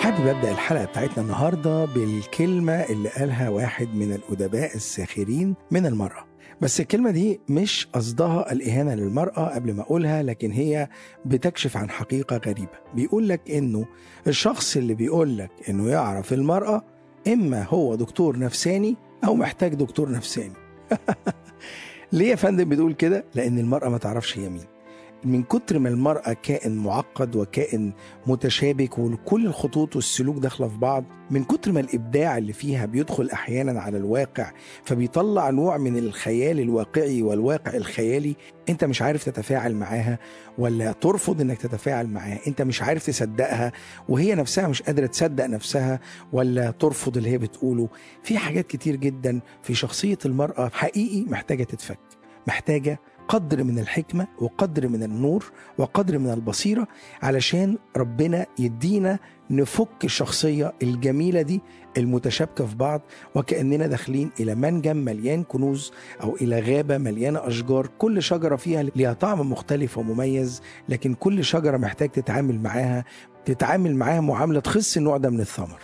حابب ابدا الحلقه بتاعتنا النهارده بالكلمه اللي قالها واحد من الادباء الساخرين من المراه بس الكلمه دي مش قصدها الاهانه للمراه قبل ما اقولها لكن هي بتكشف عن حقيقه غريبه بيقول لك انه الشخص اللي بيقول لك انه يعرف المراه اما هو دكتور نفساني او محتاج دكتور نفساني ليه يا فندم بتقول كده لان المراه ما تعرفش هي مين من كتر ما المرأة كائن معقد وكائن متشابك وكل الخطوط والسلوك داخلة في بعض من كتر ما الإبداع اللي فيها بيدخل أحيانا على الواقع فبيطلع نوع من الخيال الواقعي والواقع الخيالي أنت مش عارف تتفاعل معاها ولا ترفض أنك تتفاعل معاها أنت مش عارف تصدقها وهي نفسها مش قادرة تصدق نفسها ولا ترفض اللي هي بتقوله في حاجات كتير جدا في شخصية المرأة حقيقي محتاجة تتفك محتاجة قدر من الحكمة وقدر من النور وقدر من البصيرة علشان ربنا يدينا نفك الشخصية الجميلة دي المتشابكة في بعض وكأننا داخلين إلى منجم مليان كنوز أو إلى غابة مليانة أشجار كل شجرة فيها ليها طعم مختلف ومميز لكن كل شجرة محتاج تتعامل معاها تتعامل معاها معاملة تخص النوع ده من الثمر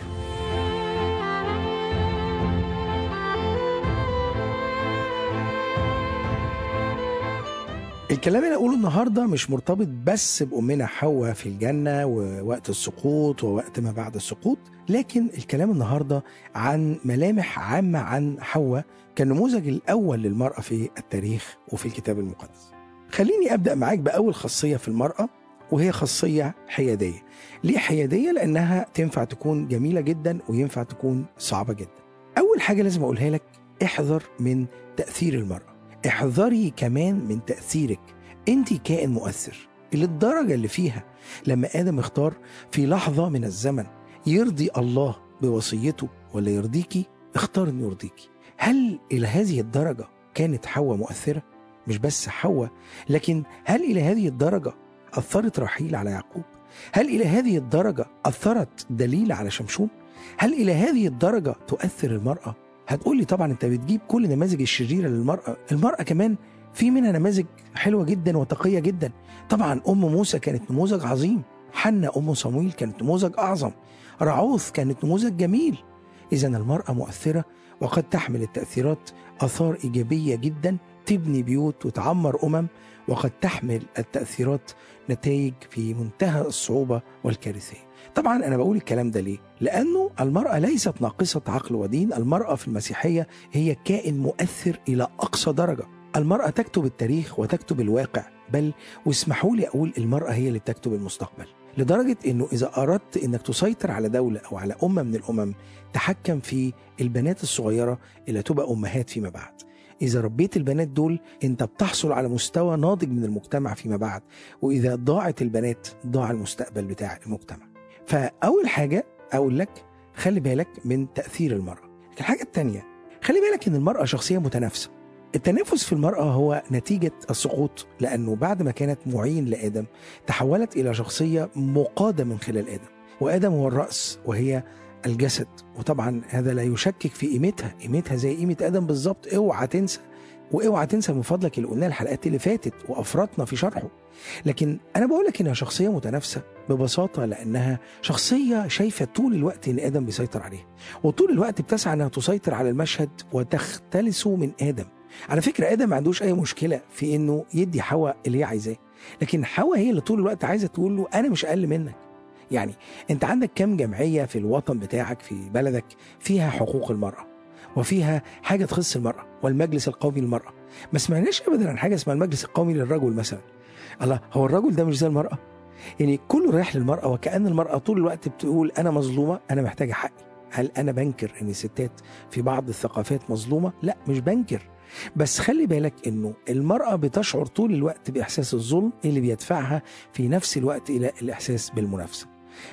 الكلام اللي اقوله النهارده مش مرتبط بس بامنا حواء في الجنه ووقت السقوط ووقت ما بعد السقوط لكن الكلام النهارده عن ملامح عامه عن حواء كالنموذج الاول للمراه في التاريخ وفي الكتاب المقدس. خليني ابدا معاك باول خاصيه في المراه وهي خاصيه حياديه. ليه حياديه؟ لانها تنفع تكون جميله جدا وينفع تكون صعبه جدا. اول حاجه لازم اقولها لك احذر من تاثير المراه. احذري كمان من تأثيرك انت كائن مؤثر للدرجة اللي فيها لما آدم اختار في لحظة من الزمن يرضي الله بوصيته ولا يرضيكي اختار انه يرضيكي هل إلى هذه الدرجة كانت حواء مؤثرة؟ مش بس حواء لكن هل إلى هذه الدرجة أثرت رحيل على يعقوب؟ هل إلى هذه الدرجة أثرت دليل على شمشون؟ هل إلى هذه الدرجة تؤثر المرأة هتقول لي طبعا انت بتجيب كل نماذج الشريره للمراه المراه كمان في منها نماذج حلوه جدا وتقيه جدا طبعا ام موسى كانت نموذج عظيم حنة ام صمويل كانت نموذج اعظم رعوث كانت نموذج جميل اذا المراه مؤثره وقد تحمل التاثيرات اثار ايجابيه جدا تبني بيوت وتعمر امم وقد تحمل التاثيرات نتائج في منتهى الصعوبه والكارثيه طبعا انا بقول الكلام ده ليه؟ لانه المراه ليست ناقصه عقل ودين، المراه في المسيحيه هي كائن مؤثر الى اقصى درجه. المراه تكتب التاريخ وتكتب الواقع، بل واسمحوا لي اقول المراه هي اللي بتكتب المستقبل. لدرجه انه اذا اردت انك تسيطر على دوله او على امه من الامم تحكم في البنات الصغيره اللي تبقى امهات فيما بعد. إذا ربيت البنات دول أنت بتحصل على مستوى ناضج من المجتمع فيما بعد وإذا ضاعت البنات ضاع المستقبل بتاع المجتمع فأول حاجة أقول لك خلي بالك من تأثير المرأة الحاجة الثانية خلي بالك إن المرأة شخصية متنافسة التنافس في المرأة هو نتيجة السقوط لأنه بعد ما كانت معين لآدم تحولت إلى شخصية مقادة من خلال آدم وآدم هو الرأس وهي الجسد وطبعا هذا لا يشكك في قيمتها قيمتها زي قيمة آدم بالظبط اوعى تنسى واوعى تنسى من فضلك اللي قلناه الحلقات اللي فاتت وافرطنا في شرحه لكن انا بقول لك انها شخصيه متنافسه ببساطه لانها شخصيه شايفه طول الوقت ان ادم بيسيطر عليها وطول الوقت بتسعى انها تسيطر على المشهد وتختلسه من ادم على فكره ادم ما عندوش اي مشكله في انه يدي حواء اللي هي عايزاه لكن حواء هي اللي طول الوقت عايزه تقول له انا مش اقل منك يعني انت عندك كم جمعيه في الوطن بتاعك في بلدك فيها حقوق المراه وفيها حاجه تخص المراه والمجلس القومي للمراه ما سمعناش ابدا عن حاجه اسمها المجلس القومي للرجل مثلا الله هو الرجل ده مش زي المراه يعني كله رايح للمراه وكان المراه طول الوقت بتقول انا مظلومه انا محتاجه حقي هل انا بنكر ان الستات في بعض الثقافات مظلومه لا مش بنكر بس خلي بالك انه المراه بتشعر طول الوقت باحساس الظلم اللي بيدفعها في نفس الوقت الى الاحساس بالمنافسه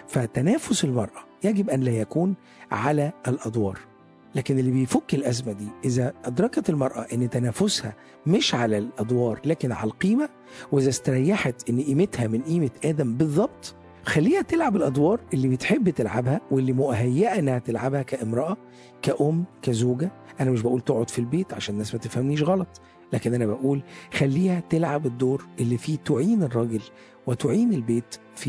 فتنافس المراه يجب ان لا يكون على الادوار لكن اللي بيفك الأزمة دي إذا أدركت المرأة أن تنافسها مش على الأدوار لكن على القيمة وإذا استريحت أن قيمتها من قيمة آدم بالضبط خليها تلعب الأدوار اللي بتحب تلعبها واللي مهيئة أنها تلعبها كامرأة كأم كزوجة أنا مش بقول تقعد في البيت عشان الناس ما تفهمنيش غلط لكن أنا بقول خليها تلعب الدور اللي فيه تعين الراجل وتعين البيت في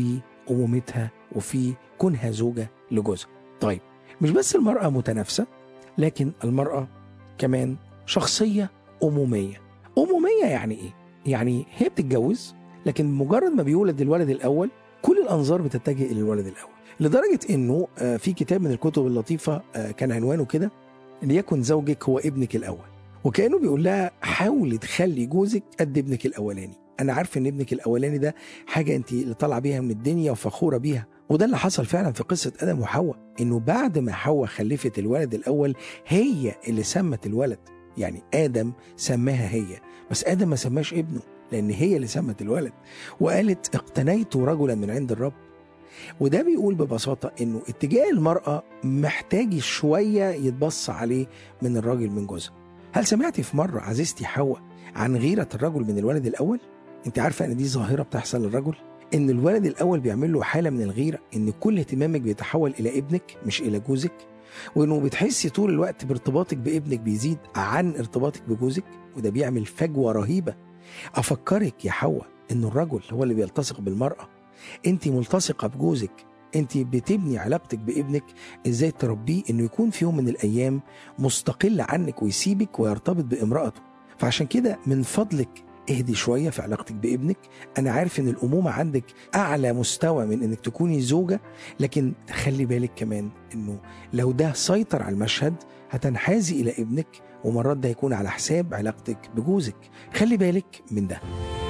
أمومتها وفي كونها زوجة لجوزها طيب مش بس المرأة متنافسة لكن المرأة كمان شخصية أمومية أمومية يعني إيه؟ يعني هي بتتجوز لكن مجرد ما بيولد الولد الأول كل الأنظار بتتجه إلى الولد الأول لدرجة إنه آه، في كتاب من الكتب اللطيفة آه، كان عنوانه كده ليكن زوجك هو ابنك الأول وكأنه بيقول لها حاولي تخلي جوزك قد ابنك الأولاني أنا عارف إن ابنك الأولاني ده حاجة أنت اللي طالعة بيها من الدنيا وفخورة بيها وده اللي حصل فعلا في قصة آدم وحواء إنه بعد ما حواء خلفت الولد الأول هي اللي سمت الولد يعني آدم سماها هي بس آدم ما سماش ابنه لأن هي اللي سمت الولد وقالت اقتنيت رجلا من عند الرب وده بيقول ببساطة إنه اتجاه المرأة محتاج شوية يتبص عليه من الراجل من جوزها هل سمعتي في مرة عزيزتي حواء عن غيرة الرجل من الولد الأول؟ أنت عارفة إن دي ظاهرة بتحصل للرجل؟ إن الولد الأول بيعمل له حالة من الغيرة إن كل اهتمامك بيتحول إلى ابنك مش إلى جوزك وإنه بتحسي طول الوقت بارتباطك بابنك بيزيد عن ارتباطك بجوزك وده بيعمل فجوة رهيبة أفكرك يا حواء إن الرجل هو اللي بيلتصق بالمرأة أنت ملتصقة بجوزك أنت بتبني علاقتك بابنك إزاي تربيه إنه يكون في يوم من الأيام مستقل عنك ويسيبك ويرتبط بامرأته فعشان كده من فضلك اهدي شوية في علاقتك بابنك أنا عارف إن الأمومة عندك أعلى مستوى من إنك تكوني زوجة لكن خلي بالك كمان إنه لو ده سيطر على المشهد هتنحازي إلى ابنك ومرات ده هيكون على حساب علاقتك بجوزك خلي بالك من ده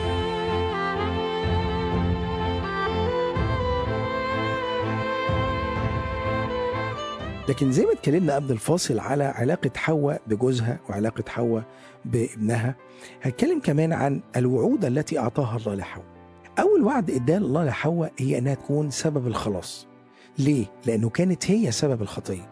لكن زي ما اتكلمنا قبل الفاصل على علاقة حواء بجوزها وعلاقة حواء بابنها هتكلم كمان عن الوعود التي أعطاها الله لحواء أول وعد إداه الله لحواء هي أنها تكون سبب الخلاص ليه؟ لأنه كانت هي سبب الخطية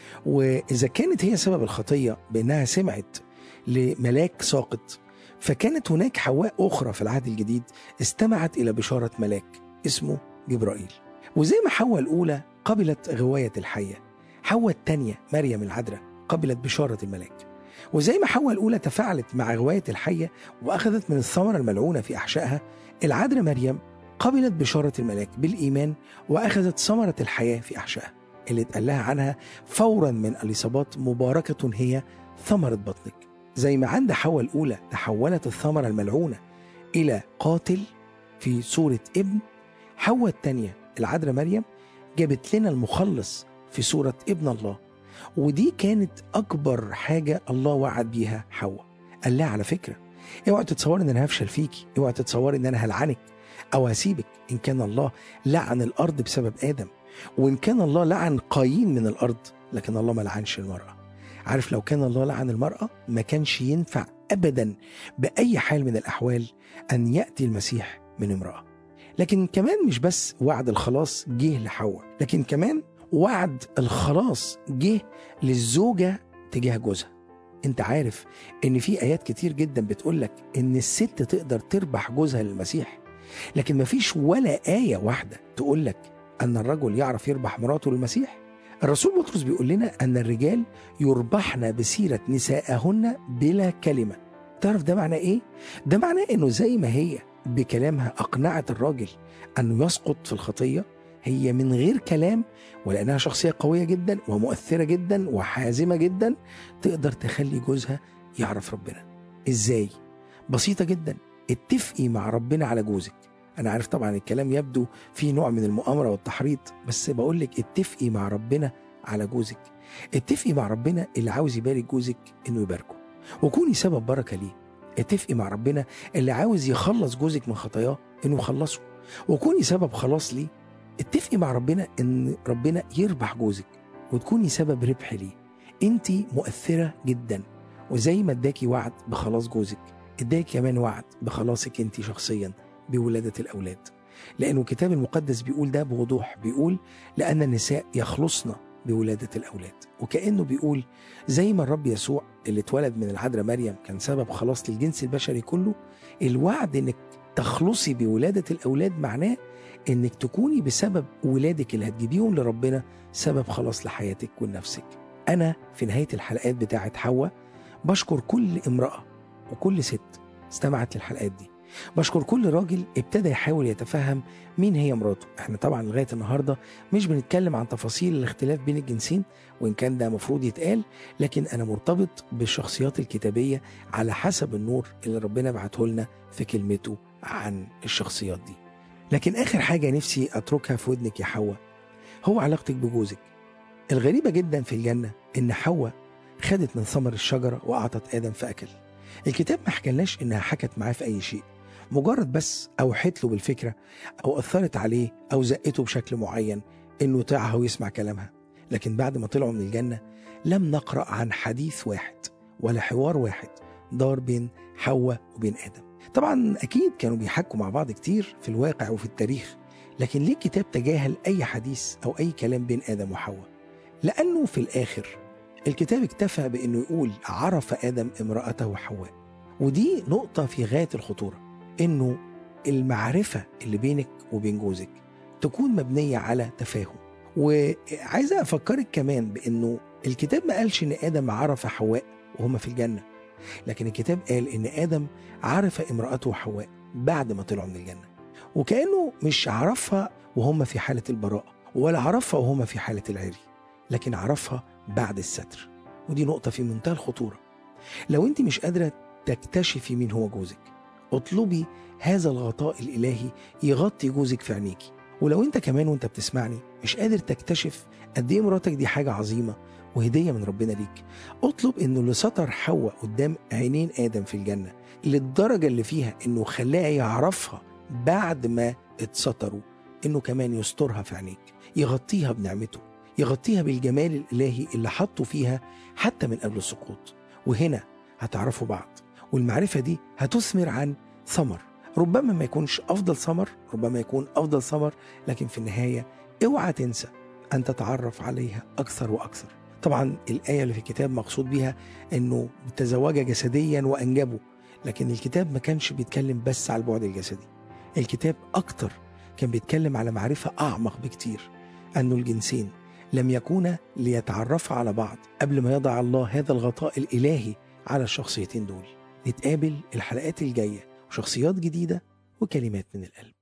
وإذا كانت هي سبب الخطية بأنها سمعت لملاك ساقط فكانت هناك حواء أخرى في العهد الجديد استمعت إلى بشارة ملاك اسمه جبرائيل وزي ما حواء الأولى قبلت غواية الحية حواء الثانية مريم العذراء قبلت بشارة الملاك وزي ما حواء الأولى تفاعلت مع غواية الحية وأخذت من الثمرة الملعونة في أحشائها العذراء مريم قبلت بشارة الملاك بالإيمان وأخذت ثمرة الحياة في أحشائها اللي اتقال لها عنها فورا من اليصابات مباركة هي ثمرة بطنك زي ما عند حواء الأولى تحولت الثمرة الملعونة إلى قاتل في صورة ابن حواء الثانية العذراء مريم جابت لنا المخلص في صورة ابن الله ودي كانت أكبر حاجة الله وعد بيها حواء قال لها على فكرة اوعى تتصوري ان انا هفشل فيكي اوعى تتصوري ان انا هلعنك او هسيبك ان كان الله لعن الارض بسبب ادم وان كان الله لعن قايين من الارض لكن الله ما لعنش المراه عارف لو كان الله لعن المراه ما كانش ينفع ابدا باي حال من الاحوال ان ياتي المسيح من امراه لكن كمان مش بس وعد الخلاص جه لحواء لكن كمان وعد الخلاص جه للزوجة تجاه جوزها انت عارف ان في ايات كتير جدا بتقول لك ان الست تقدر تربح جوزها للمسيح لكن مفيش ولا آية واحدة تقول لك ان الرجل يعرف يربح مراته للمسيح الرسول بطرس بيقول لنا ان الرجال يربحن بسيرة نساءهن بلا كلمة تعرف ده معناه ايه؟ ده معناه انه زي ما هي بكلامها اقنعت الراجل انه يسقط في الخطيه هي من غير كلام ولانها شخصيه قويه جدا ومؤثره جدا وحازمه جدا تقدر تخلي جوزها يعرف ربنا. ازاي؟ بسيطه جدا اتفقي مع ربنا على جوزك. انا عارف طبعا الكلام يبدو فيه نوع من المؤامره والتحريض بس بقول لك اتفقي مع ربنا على جوزك. اتفقي مع ربنا اللي عاوز يبارك جوزك انه يباركه وكوني سبب بركه ليه. اتفقي مع ربنا اللي عاوز يخلص جوزك من خطاياه انه يخلصه وكوني سبب خلاص ليه اتفقي مع ربنا ان ربنا يربح جوزك وتكوني سبب ربح ليه انت مؤثره جدا وزي ما اداكي وعد بخلاص جوزك اداكي كمان وعد بخلاصك انت شخصيا بولاده الاولاد لانه الكتاب المقدس بيقول ده بوضوح بيقول لان النساء يخلصن بولاده الاولاد وكانه بيقول زي ما الرب يسوع اللي اتولد من العذراء مريم كان سبب خلاص للجنس البشري كله الوعد انك تخلصي بولاده الاولاد معناه انك تكوني بسبب ولادك اللي هتجيبيهم لربنا سبب خلاص لحياتك ولنفسك انا في نهايه الحلقات بتاعت حواء بشكر كل امراه وكل ست استمعت للحلقات دي بشكر كل راجل ابتدى يحاول يتفهم مين هي مراته احنا طبعا لغايه النهارده مش بنتكلم عن تفاصيل الاختلاف بين الجنسين وان كان ده مفروض يتقال لكن انا مرتبط بالشخصيات الكتابيه على حسب النور اللي ربنا بعته لنا في كلمته عن الشخصيات دي لكن اخر حاجه نفسي اتركها في ودنك يا حواء هو علاقتك بجوزك الغريبه جدا في الجنه ان حواء خدت من ثمر الشجره واعطت ادم فاكل الكتاب ما حكلناش انها حكت معاه في اي شيء مجرد بس اوحت له بالفكره او اثرت عليه او زقته بشكل معين انه يطيعها ويسمع كلامها لكن بعد ما طلعوا من الجنه لم نقرا عن حديث واحد ولا حوار واحد دار بين حواء وبين ادم طبعا اكيد كانوا بيحكوا مع بعض كتير في الواقع وفي التاريخ لكن ليه الكتاب تجاهل اي حديث او اي كلام بين ادم وحواء لانه في الاخر الكتاب اكتفى بانه يقول عرف ادم امراته حواء ودي نقطه في غايه الخطوره انه المعرفه اللي بينك وبين جوزك تكون مبنيه على تفاهم وعايزه افكرك كمان بانه الكتاب ما قالش ان ادم عرف حواء وهما في الجنه لكن الكتاب قال ان ادم عرف امراته حواء بعد ما طلعوا من الجنه وكانه مش عرفها وهم في حاله البراءه ولا عرفها وهم في حاله العري لكن عرفها بعد الستر ودي نقطه في منتهى الخطوره لو انت مش قادره تكتشفي مين هو جوزك اطلبي هذا الغطاء الالهي يغطي جوزك في عينيكي ولو انت كمان وانت بتسمعني مش قادر تكتشف قد ايه مراتك دي حاجه عظيمه وهديه من ربنا ليك اطلب انه اللي ستر حواء قدام عينين ادم في الجنه للدرجه اللي فيها انه خلاها يعرفها بعد ما اتستروا انه كمان يسترها في عينيك يغطيها بنعمته يغطيها بالجمال الالهي اللي حطه فيها حتى من قبل السقوط وهنا هتعرفوا بعض والمعرفه دي هتثمر عن ثمر ربما ما يكونش افضل ثمر ربما يكون افضل ثمر لكن في النهايه اوعى تنسى ان تتعرف عليها اكثر واكثر طبعا الايه اللي في الكتاب مقصود بيها انه تزوج جسديا وانجبوا لكن الكتاب ما كانش بيتكلم بس على البعد الجسدي الكتاب اكتر كان بيتكلم على معرفه اعمق بكتير انه الجنسين لم يكونا ليتعرفا على بعض قبل ما يضع الله هذا الغطاء الالهي على الشخصيتين دول نتقابل الحلقات الجايه وشخصيات جديده وكلمات من القلب